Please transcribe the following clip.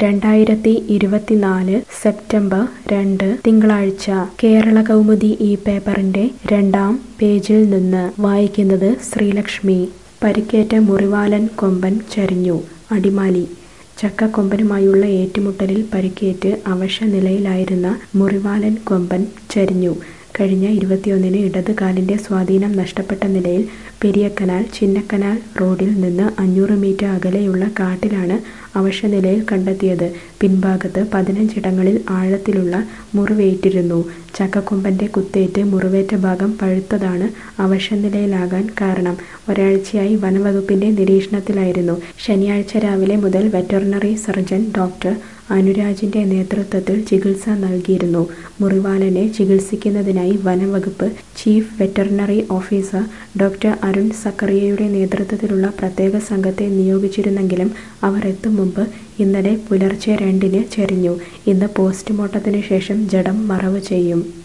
രണ്ടായിരത്തി ഇരുപത്തിനാല് സെപ്റ്റംബർ രണ്ട് തിങ്കളാഴ്ച കേരള കൗമുദി ഈ പേപ്പറിന്റെ രണ്ടാം പേജിൽ നിന്ന് വായിക്കുന്നത് ശ്രീലക്ഷ്മി പരിക്കേറ്റ മുറിവാലൻ കൊമ്പൻ ചരിഞ്ഞു അടിമാലി ചക്കക്കൊമ്പനുമായുള്ള ഏറ്റുമുട്ടലിൽ പരിക്കേറ്റ് അവശനിലയിലായിരുന്ന മുറിവാലൻ കൊമ്പൻ ചരിഞ്ഞു കഴിഞ്ഞ ഇരുപത്തിയൊന്നിന് ഇടത് കാലിന്റെ സ്വാധീനം നഷ്ടപ്പെട്ട നിലയിൽ പെരിയക്കനാൽ ചിന്നക്കനാൽ റോഡിൽ നിന്ന് അഞ്ഞൂറ് മീറ്റർ അകലെയുള്ള കാട്ടിലാണ് അവശനിലയിൽ കണ്ടെത്തിയത് പിൻഭാഗത്ത് പതിനഞ്ചിടങ്ങളിൽ ആഴത്തിലുള്ള മുറിവേറ്റിരുന്നു ചക്കക്കൊമ്പന്റെ കുത്തേറ്റ് മുറിവേറ്റ ഭാഗം പഴുത്തതാണ് അവശനിലയിലാകാൻ കാരണം ഒരാഴ്ചയായി വനംവകുപ്പിന്റെ നിരീക്ഷണത്തിലായിരുന്നു ശനിയാഴ്ച രാവിലെ മുതൽ വെറ്ററിനറി സർജൻ ഡോക്ടർ അനുരാജിന്റെ നേതൃത്വത്തിൽ ചികിത്സ നൽകിയിരുന്നു മുറിവാലനെ ചികിത്സിക്കുന്നതിനായി വനംവകുപ്പ് chief veterinary officer doctor Arun സക്കറിയയുടെ നേതൃത്വത്തിലുള്ള പ്രത്യേക സംഘത്തെ നിയോഗിച്ചിരുന്നെങ്കിലും അവർ എത്തും മുമ്പ് ഇന്നലെ പുലർച്ചെ രണ്ടിന് ചെരിഞ്ഞു ഇന്ന് പോസ്റ്റ്മോർട്ടത്തിന് ശേഷം ജഡം മറവ് ചെയ്യും